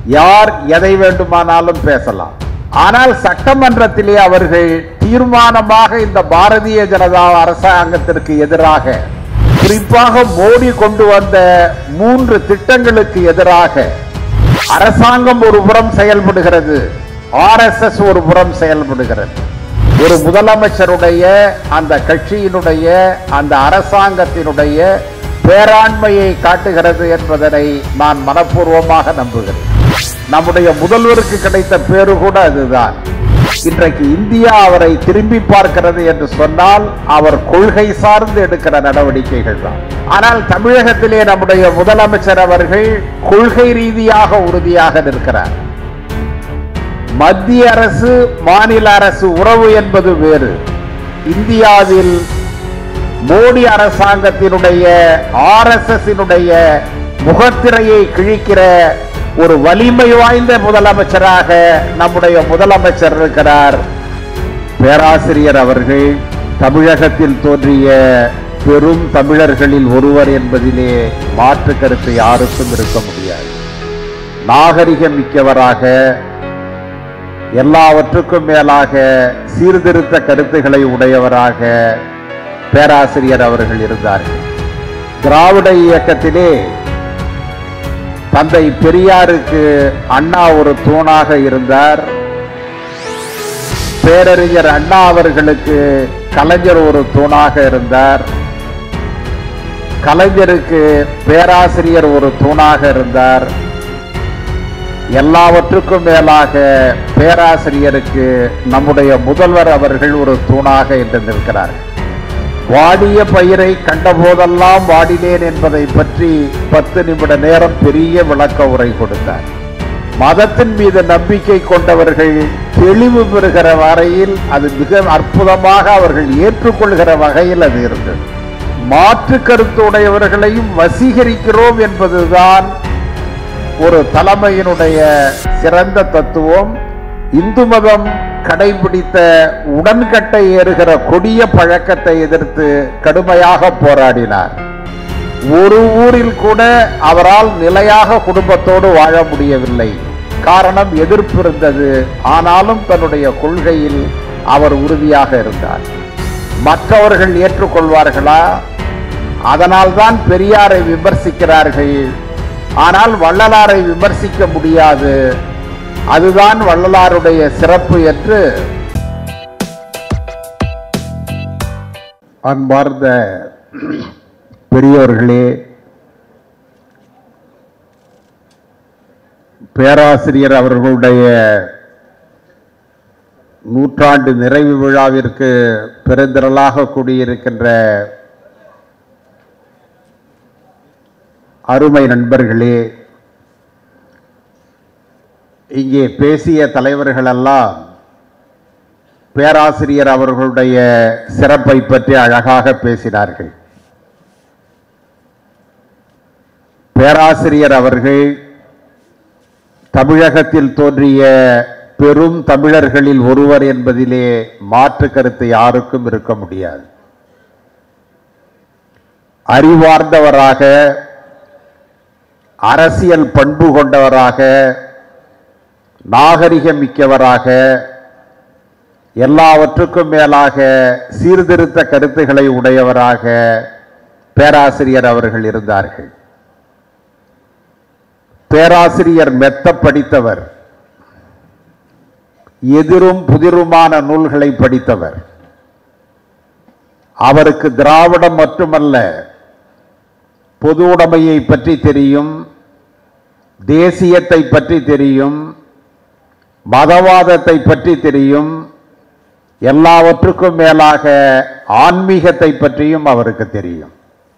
யார் எதை வேண்டுமானாலும் பேசலாம் ஆனால் சட்டமன்றத்திலே அவர்கள் தீர்மானமாக இந்த பாரதிய ஜனதா அரசாங்கத்திற்கு எதிராக குறிப்பாக மோடி கொண்டு வந்த மூன்று திட்டங்களுக்கு எதிராக அரசாங்கம் ஒரு புறம் செயல்படுகிறது ஆர்எஸ்எஸ் ஒரு புறம் செயல்படுகிறது ஒரு முதலமைச்சருடைய அந்த கட்சியினுடைய அந்த அரசாங்கத்தினுடைய பேராண்மையை காட்டுகிறது என்பதனை நான் மனப்பூர்வமாக நம்புகிறேன் நம்முடைய முதல்வருக்கு கிடைத்த பேரு கூட அதுதான் இன்றைக்கு இந்தியா அவரை திரும்பி பார்க்கிறது என்று சொன்னால் அவர் கொள்கை சார்ந்து எடுக்கிற நடவடிக்கைகள் தான் ஆனால் தமிழகத்திலே நம்முடைய முதலமைச்சர் அவர்கள் கொள்கை ரீதியாக உறுதியாக நிற்கிறார் மத்திய அரசு மாநில அரசு உறவு என்பது வேறு இந்தியாவில் மோடி அரசாங்கத்தினுடைய ஆர்எஸ்எஸ் முகத்திரையை கிழிக்கிற ஒரு வலிமை வாய்ந்த முதலமைச்சராக நம்முடைய முதலமைச்சர் இருக்கிறார் பேராசிரியர் அவர்கள் தமிழகத்தில் தோன்றிய பெரும் தமிழர்களில் ஒருவர் என்பதிலே மாற்று கருத்து யாருக்கும் இருக்க முடியாது நாகரிகம் மிக்கவராக எல்லாவற்றுக்கும் மேலாக சீர்திருத்த கருத்துக்களை உடையவராக பேராசிரியர் அவர்கள் இருந்தார்கள் திராவிட இயக்கத்திலே தந்தை பெரியாருக்கு அண்ணா ஒரு தூணாக இருந்தார் பேரறிஞர் அண்ணா அவர்களுக்கு கலைஞர் ஒரு தூணாக இருந்தார் கலைஞருக்கு பேராசிரியர் ஒரு தூணாக இருந்தார் எல்லாவற்றுக்கும் மேலாக பேராசிரியருக்கு நம்முடைய முதல்வர் அவர்கள் ஒரு தூணாக என்று நிற்கிறார்கள் வாடிய பயிரை கண்டபோதெல்லாம் வாடினேன் என்பதை பற்றி பத்து நிமிட நேரம் பெரிய விளக்க உரை கொடுத்தார் மதத்தின் மீது நம்பிக்கை கொண்டவர்கள் தெளிவு பெறுகிற வரையில் அது மிக அற்புதமாக அவர்கள் ஏற்றுக்கொள்கிற வகையில் அது இருந்தது மாற்று கருத்து உடையவர்களையும் வசீகரிக்கிறோம் என்பதுதான் ஒரு தலைமையினுடைய சிறந்த தத்துவம் இந்து மதம் கடைபிடித்த உடன்கட்டை ஏறுகிற கொடிய பழக்கத்தை எதிர்த்து கடுமையாக போராடினார் ஒரு ஊரில் கூட அவரால் நிலையாக குடும்பத்தோடு வாழ முடியவில்லை காரணம் எதிர்ப்பு இருந்தது ஆனாலும் தன்னுடைய கொள்கையில் அவர் உறுதியாக இருந்தார் மற்றவர்கள் ஏற்றுக்கொள்வார்களா அதனால்தான் பெரியாரை விமர்சிக்கிறார்கள் ஆனால் வள்ளலாரை விமர்சிக்க முடியாது அதுதான் வள்ளலாருடைய சிறப்பு என்று அன்பார்ந்த பெரியோர்களே பேராசிரியர் அவர்களுடைய நூற்றாண்டு நிறைவு விழாவிற்கு பெருந்திரளாக கூடியிருக்கின்ற அருமை நண்பர்களே இங்கே பேசிய தலைவர்களெல்லாம் பேராசிரியர் அவர்களுடைய சிறப்பை பற்றி அழகாக பேசினார்கள் பேராசிரியர் அவர்கள் தமிழகத்தில் தோன்றிய பெரும் தமிழர்களில் ஒருவர் என்பதிலே மாற்று கருத்து யாருக்கும் இருக்க முடியாது அறிவார்ந்தவராக அரசியல் பண்பு கொண்டவராக நாகரிகம் மிக்கவராக எல்லாவற்றுக்கும் மேலாக சீர்திருத்த கருத்துக்களை உடையவராக பேராசிரியர் அவர்கள் இருந்தார்கள் பேராசிரியர் மெத்த படித்தவர் எதிரும் புதிருமான நூல்களை படித்தவர் அவருக்கு திராவிடம் மட்டுமல்ல பொது உடைமையை பற்றி தெரியும் தேசியத்தை பற்றி தெரியும் மதவாதத்தை பற்றி தெரியும் எல்லாவற்றுக்கும் மேலாக ஆன்மீகத்தை பற்றியும் அவருக்கு தெரியும்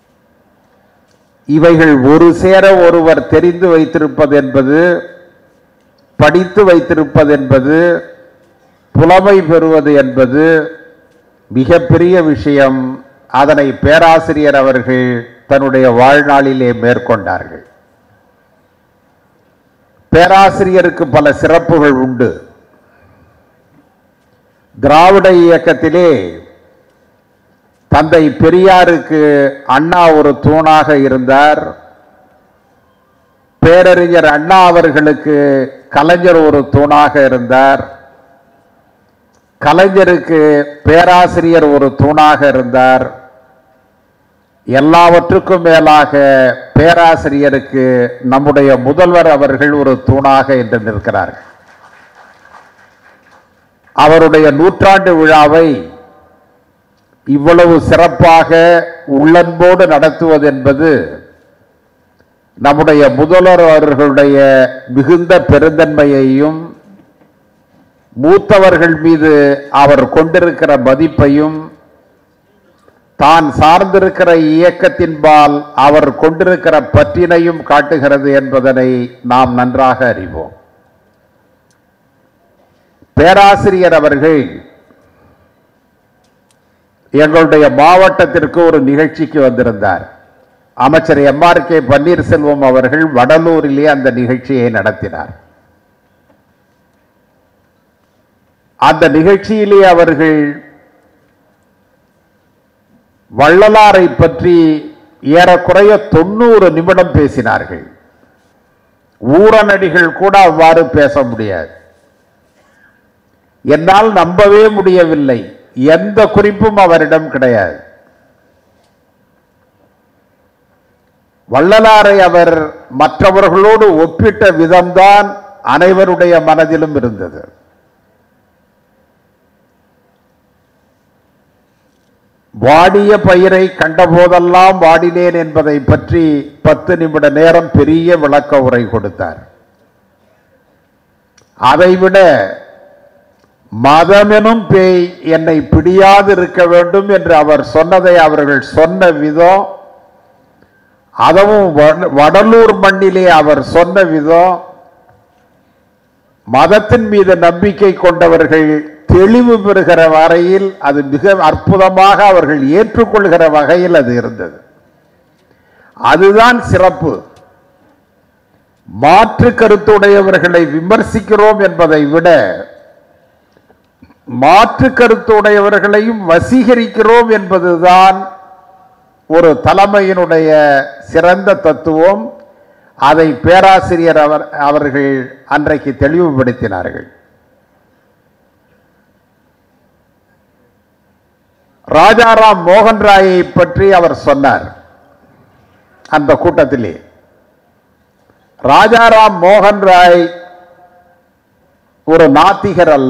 இவைகள் ஒரு சேர ஒருவர் தெரிந்து வைத்திருப்பது என்பது படித்து வைத்திருப்பது என்பது புலமை பெறுவது என்பது மிகப்பெரிய விஷயம் அதனை பேராசிரியர் அவர்கள் தன்னுடைய வாழ்நாளிலே மேற்கொண்டார்கள் பேராசிரியருக்கு பல சிறப்புகள் உண்டு திராவிட இயக்கத்திலே தந்தை பெரியாருக்கு அண்ணா ஒரு தூணாக இருந்தார் பேரறிஞர் அண்ணா அவர்களுக்கு கலைஞர் ஒரு தூணாக இருந்தார் கலைஞருக்கு பேராசிரியர் ஒரு தூணாக இருந்தார் எல்லாவற்றுக்கும் மேலாக பேராசிரியருக்கு நம்முடைய முதல்வர் அவர்கள் ஒரு தூணாக என்று நிற்கிறார்கள் அவருடைய நூற்றாண்டு விழாவை இவ்வளவு சிறப்பாக உள்ளன்போடு நடத்துவது என்பது நம்முடைய முதல்வர் அவர்களுடைய மிகுந்த பெருந்தன்மையையும் மூத்தவர்கள் மீது அவர் கொண்டிருக்கிற மதிப்பையும் தான் சார்ந்திருக்கிற இயக்கத்தின்பால் அவர் கொண்டிருக்கிற பற்றினையும் காட்டுகிறது என்பதனை நாம் நன்றாக அறிவோம் பேராசிரியர் அவர்கள் எங்களுடைய மாவட்டத்திற்கு ஒரு நிகழ்ச்சிக்கு வந்திருந்தார் அமைச்சர் எம் ஆர் கே பன்னீர்செல்வம் அவர்கள் வடலூரிலே அந்த நிகழ்ச்சியை நடத்தினார் அந்த நிகழ்ச்சியிலே அவர்கள் வள்ளலாரை பற்றி ஏறக்குறைய தொண்ணூறு நிமிடம் பேசினார்கள் ஊரநடிகள் கூட அவ்வாறு பேச முடியாது என்னால் நம்பவே முடியவில்லை எந்த குறிப்பும் அவரிடம் கிடையாது வள்ளலாரை அவர் மற்றவர்களோடு ஒப்பிட்ட விதம்தான் அனைவருடைய மனதிலும் இருந்தது வாடிய பயிரை கண்டபோதெல்லாம் வாடினேன் என்பதை பற்றி பத்து நிமிட நேரம் பெரிய விளக்க உரை கொடுத்தார் அதைவிட மதமெனும் பேய் என்னை பிடியாது இருக்க வேண்டும் என்று அவர் சொன்னதை அவர்கள் சொன்ன விதம் அதுவும் வட- வடலூர் மண்ணிலே அவர் சொன்ன விதம் மதத்தின் மீது நம்பிக்கை கொண்டவர்கள் தெளிவு பெறுகிற வரையில் அது மிக அற்புதமாக அவர்கள் ஏற்றுக்கொள்கிற வகையில் அது இருந்தது அதுதான் சிறப்பு மாற்று கருத்துடையவர்களை விமர்சிக்கிறோம் என்பதை விட மாற்று கருத்துடையவர்களையும் வசீகரிக்கிறோம் என்பதுதான் ஒரு தலைமையினுடைய சிறந்த தத்துவம் அதை பேராசிரியர் அவர் அவர்கள் அன்றைக்கு தெளிவுபடுத்தினார்கள் ராஜாராம் மோகன் ராயை பற்றி அவர் சொன்னார் அந்த கூட்டத்திலே ராஜாராம் மோகன் ராய் ஒரு நாத்திகர் அல்ல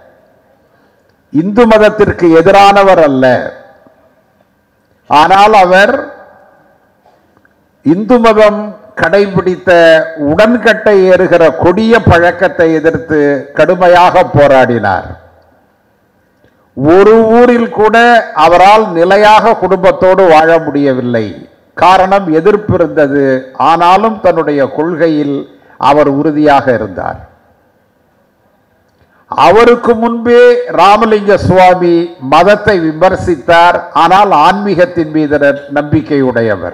இந்து மதத்திற்கு எதிரானவர் அல்ல ஆனால் அவர் இந்து மதம் கடைபிடித்த உடன்கட்டை ஏறுகிற கொடிய பழக்கத்தை எதிர்த்து கடுமையாக போராடினார் ஒரு ஊரில் கூட அவரால் நிலையாக குடும்பத்தோடு வாழ முடியவில்லை காரணம் எதிர்ப்பு இருந்தது ஆனாலும் தன்னுடைய கொள்கையில் அவர் உறுதியாக இருந்தார் அவருக்கு முன்பே ராமலிங்க சுவாமி மதத்தை விமர்சித்தார் ஆனால் ஆன்மீகத்தின் மீது ந- நம்பிக்கையுடையவர்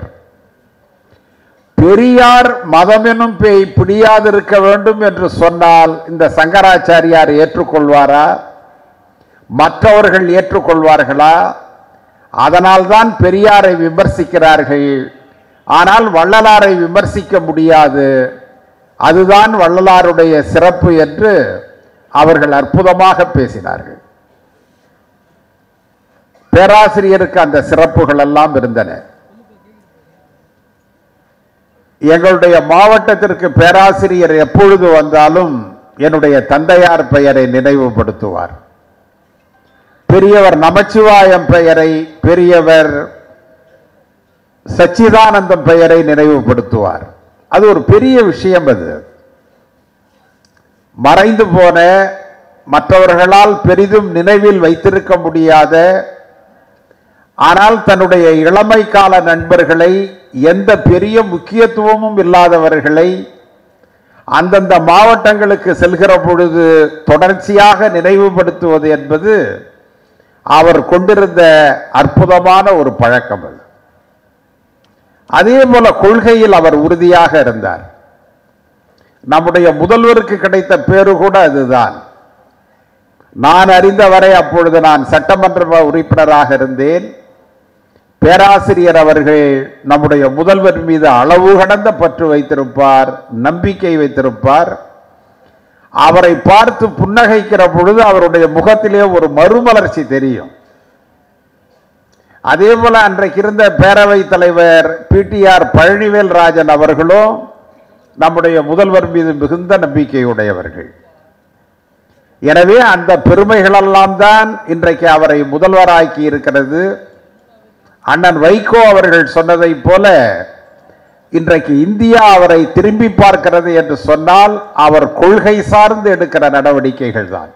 பெரியார் மதமெனும் பேய் பிடியாதிருக்க வேண்டும் என்று சொன்னால் இந்த சங்கராச்சாரியார் ஏற்றுக்கொள்வாரா மற்றவர்கள் ஏற்றுக்கொள்வார்களா அதனால்தான் பெரியாரை விமர்சிக்கிறார்கள் ஆனால் வள்ளலாரை விமர்சிக்க முடியாது அதுதான் வள்ளலாருடைய சிறப்பு என்று அவர்கள் அற்புதமாக பேசினார்கள் பேராசிரியருக்கு அந்த சிறப்புகள் எல்லாம் இருந்தன எங்களுடைய மாவட்டத்திற்கு பேராசிரியர் எப்பொழுது வந்தாலும் என்னுடைய தந்தையார் பெயரை நினைவுபடுத்துவார் பெரியவர் நமச்சிவாயம் பெயரை பெரியவர் சச்சிதானந்தம் பெயரை நினைவுபடுத்துவார் அது ஒரு பெரிய விஷயம் அது மறைந்து போன மற்றவர்களால் பெரிதும் நினைவில் வைத்திருக்க முடியாத ஆனால் தன்னுடைய இளமை கால நண்பர்களை எந்த பெரிய முக்கியத்துவமும் இல்லாதவர்களை அந்தந்த மாவட்டங்களுக்கு செல்கிற பொழுது தொடர்ச்சியாக நினைவுபடுத்துவது என்பது அவர் கொண்டிருந்த அற்புதமான ஒரு பழக்கம் அது அதே போல கொள்கையில் அவர் உறுதியாக இருந்தார் நம்முடைய முதல்வருக்கு கிடைத்த பேரு கூட அதுதான் நான் அறிந்தவரை அப்பொழுது நான் சட்டமன்ற உறுப்பினராக இருந்தேன் பேராசிரியர் அவர்கள் நம்முடைய முதல்வர் மீது அளவு கடந்த பற்று வைத்திருப்பார் நம்பிக்கை வைத்திருப்பார் அவரை பார்த்து புன்னகைக்கிற பொழுது அவருடைய முகத்திலே ஒரு மறுமலர்ச்சி தெரியும் அதே போல அன்றைக்கு இருந்த பேரவைத் தலைவர் பிடிஆர் பழனிவேல் ராஜன் அவர்களும் நம்முடைய முதல்வர் மீது மிகுந்த நம்பிக்கையுடையவர்கள் எனவே அந்த பெருமைகளெல்லாம் தான் இன்றைக்கு அவரை முதல்வராக்கி இருக்கிறது அண்ணன் வைகோ அவர்கள் சொன்னதைப் போல இன்றைக்கு இந்தியா அவரை திரும்பி பார்க்கிறது என்று சொன்னால் அவர் கொள்கை சார்ந்து எடுக்கிற நடவடிக்கைகள் தான்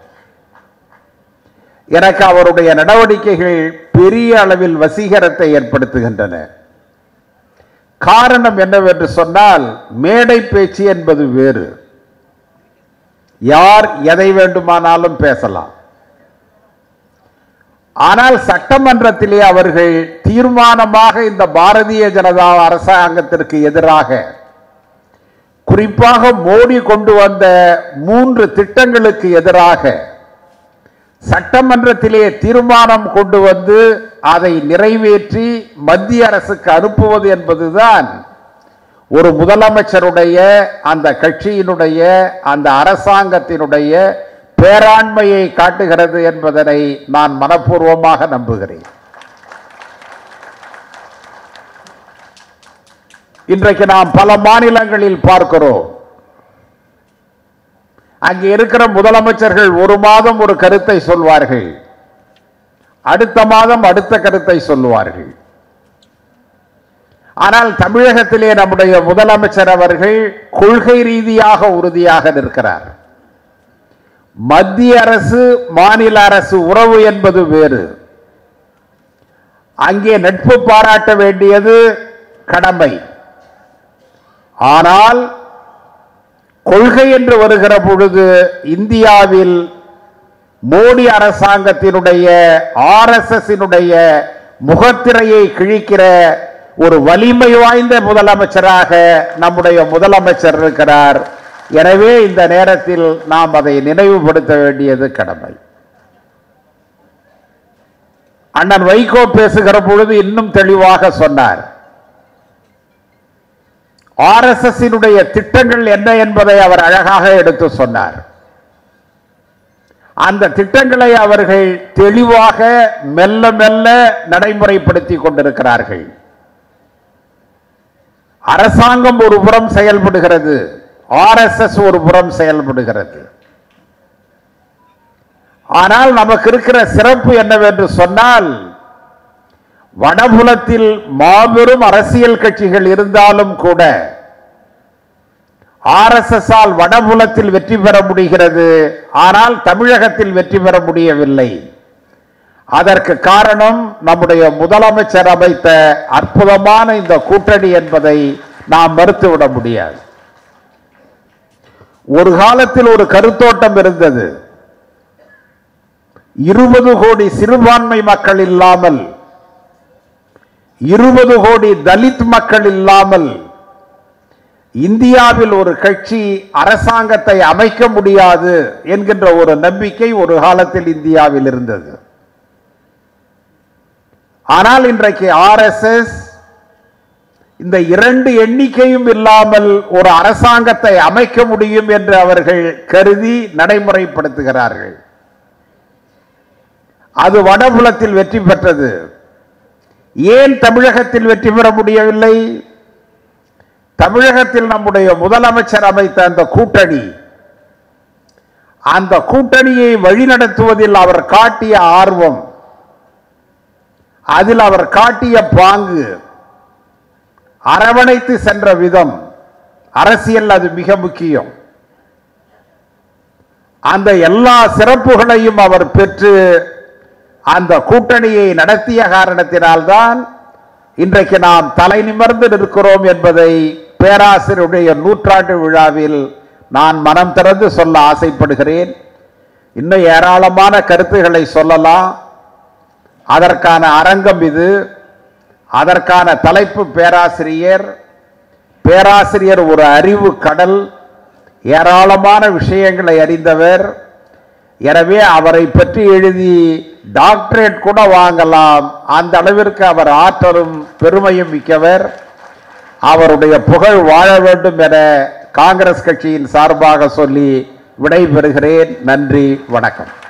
எனக்கு அவருடைய நடவடிக்கைகள் பெரிய அளவில் வசீகரத்தை ஏற்படுத்துகின்றன காரணம் என்னவென்று சொன்னால் மேடை பேச்சு என்பது வேறு யார் எதை வேண்டுமானாலும் பேசலாம் ஆனால் சட்டமன்றத்திலே அவர்கள் தீர்மானமாக இந்த பாரதிய ஜனதா அரசாங்கத்திற்கு எதிராக குறிப்பாக மோடி கொண்டு வந்த மூன்று திட்டங்களுக்கு எதிராக சட்டமன்றத்திலே தீர்மானம் கொண்டு வந்து அதை நிறைவேற்றி மத்திய அரசுக்கு அனுப்புவது என்பதுதான் ஒரு முதலமைச்சருடைய அந்த கட்சியினுடைய அந்த அரசாங்கத்தினுடைய பேராண்மையை காட்டுகிறது என்பதனை நான் மனப்பூர்வமாக நம்புகிறேன் இன்றைக்கு நாம் பல மாநிலங்களில் பார்க்கிறோம் அங்கே இருக்கிற முதலமைச்சர்கள் ஒரு மாதம் ஒரு கருத்தை சொல்வார்கள் அடுத்த மாதம் அடுத்த கருத்தை சொல்லுவார்கள் ஆனால் தமிழகத்திலே நம்முடைய முதலமைச்சர் அவர்கள் கொள்கை ரீதியாக உறுதியாக நிற்கிறார் மத்திய அரசு மாநில அரசு உறவு என்பது வேறு அங்கே நட்பு பாராட்ட வேண்டியது கடமை ஆனால் கொள்கை என்று வருகிற பொழுது இந்தியாவில் மோடி அரசாங்கத்தினுடைய ஆர்எஸ்எஸ்னுடைய முகத்திரையை கிழிக்கிற ஒரு வலிமை வாய்ந்த முதலமைச்சராக நம்முடைய முதலமைச்சர் இருக்கிறார் எனவே இந்த நேரத்தில் நாம் அதை நினைவுபடுத்த வேண்டியது கடமை அண்ணன் வைகோ பேசுகிற பொழுது இன்னும் தெளிவாக சொன்னார் ஆர்எஸ்எஸ்னுடைய திட்டங்கள் என்ன என்பதை அவர் அழகாக எடுத்து சொன்னார் அந்த திட்டங்களை அவர்கள் தெளிவாக மெல்ல மெல்ல நடைமுறைப்படுத்தி கொண்டிருக்கிறார்கள் அரசாங்கம் ஒரு புறம் செயல்படுகிறது ஆர்எஸ்எஸ் ஒரு புறம் செயல்படுகிறது ஆனால் நமக்கு இருக்கிற சிறப்பு என்னவென்று சொன்னால் வடபுலத்தில் மாபெரும் அரசியல் கட்சிகள் இருந்தாலும் கூட ஆர்எஸ்எஸ் ஆல் வடபுலத்தில் வெற்றி பெற முடிகிறது ஆனால் தமிழகத்தில் வெற்றி பெற முடியவில்லை அதற்கு காரணம் நம்முடைய முதலமைச்சர் அமைத்த அற்புதமான இந்த கூட்டணி என்பதை நாம் மறுத்துவிட முடியாது ஒரு காலத்தில் ஒரு கருத்தோட்டம் இருந்தது இருபது கோடி சிறுபான்மை மக்கள் இல்லாமல் இருபது கோடி தலித் மக்கள் இல்லாமல் இந்தியாவில் ஒரு கட்சி அரசாங்கத்தை அமைக்க முடியாது என்கின்ற ஒரு நம்பிக்கை ஒரு காலத்தில் இந்தியாவில் இருந்தது ஆனால் இன்றைக்கு ஆர்எஸ்எஸ் இந்த இரண்டு எண்ணிக்கையும் இல்லாமல் ஒரு அரசாங்கத்தை அமைக்க முடியும் என்று அவர்கள் கருதி நடைமுறைப்படுத்துகிறார்கள் அது வடபுலத்தில் வெற்றி பெற்றது ஏன் தமிழகத்தில் வெற்றி பெற முடியவில்லை தமிழகத்தில் நம்முடைய முதலமைச்சர் அமைத்த அந்த கூட்டணி அந்த கூட்டணியை வழிநடத்துவதில் அவர் காட்டிய ஆர்வம் அதில் அவர் காட்டிய பாங்கு அரவணைத்து சென்ற விதம் அரசியல் அது மிக முக்கியம் அந்த எல்லா சிறப்புகளையும் அவர் பெற்று அந்த கூட்டணியை நடத்திய காரணத்தினால்தான் இன்றைக்கு நாம் தலை நிமிர்ந்து நிற்கிறோம் என்பதை பேராசிரியருடைய நூற்றாண்டு விழாவில் நான் மனம் திறந்து சொல்ல ஆசைப்படுகிறேன் இன்னும் ஏராளமான கருத்துக்களை சொல்லலாம் அதற்கான அரங்கம் இது அதற்கான தலைப்பு பேராசிரியர் பேராசிரியர் ஒரு அறிவு கடல் ஏராளமான விஷயங்களை அறிந்தவர் எனவே அவரை பற்றி எழுதி டாக்டரேட் கூட வாங்கலாம் அந்த அளவிற்கு அவர் ஆற்றலும் பெருமையும் மிக்கவர் அவருடைய புகழ் வாழ வேண்டும் என காங்கிரஸ் கட்சியின் சார்பாக சொல்லி விடைபெறுகிறேன் நன்றி வணக்கம்